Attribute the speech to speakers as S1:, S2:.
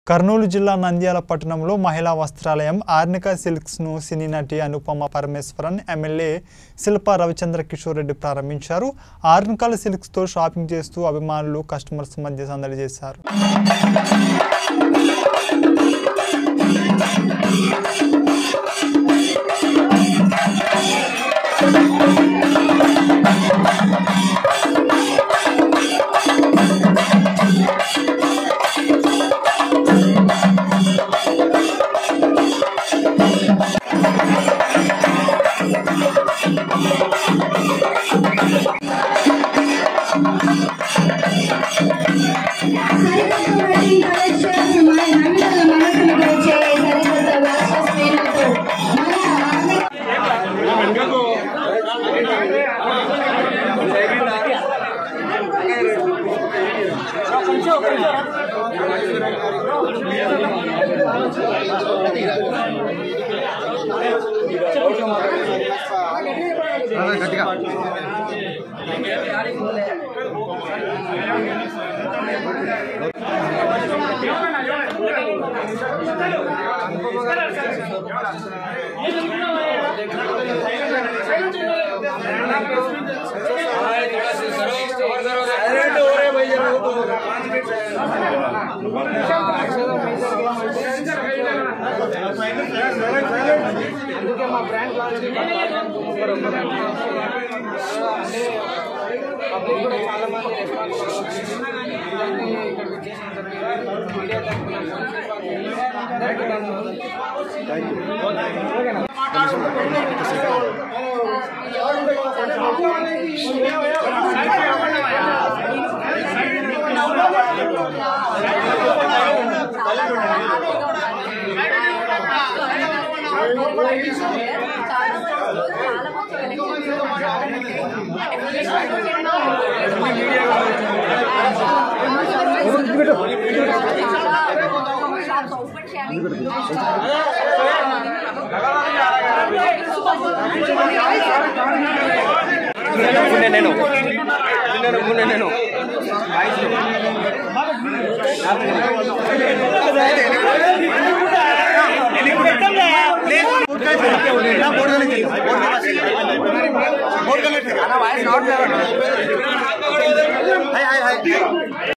S1: కర్నూలు జిల్లా నంద్యాల పట్టణంలో మహిళా వస్త్రాలయం ఆర్నికా సిల్క్స్ను సినీ నటి అనుపమ పరమేశ్వరన్ ఎమ్మెల్యే శిల్ప రవిచంద్ర కిషోర్ రెడ్డి ప్రారంభించారు ఆర్నికాల సిల్క్స్తో షాపింగ్ చేస్తూ అభిమానులు కస్టమర్స్ మధ్య సందడి చేశారు
S2: సరికొత్త వెడ్డింగ్ కలెక్షన్స్ మన మహిళల మనసును గెలిచే సరికొత్త వస్త్రశ్రేణులతో మన ఆర్థిక
S3: అందుకే మా బ్రాండ్ లాంచ్ అంటే పబ్లిక్ కూడా చాలా మంది రెస్పాన్స్ అందరినీ ఇక్కడికి చేసిన తర్వాత మీడియా తరఫున అందరికీ ధన్యవాదాలు. ఓకేనా?
S4: ముందే నేను నేను ముందే నేను
S5: హాయ్ హాయ్ హాయ్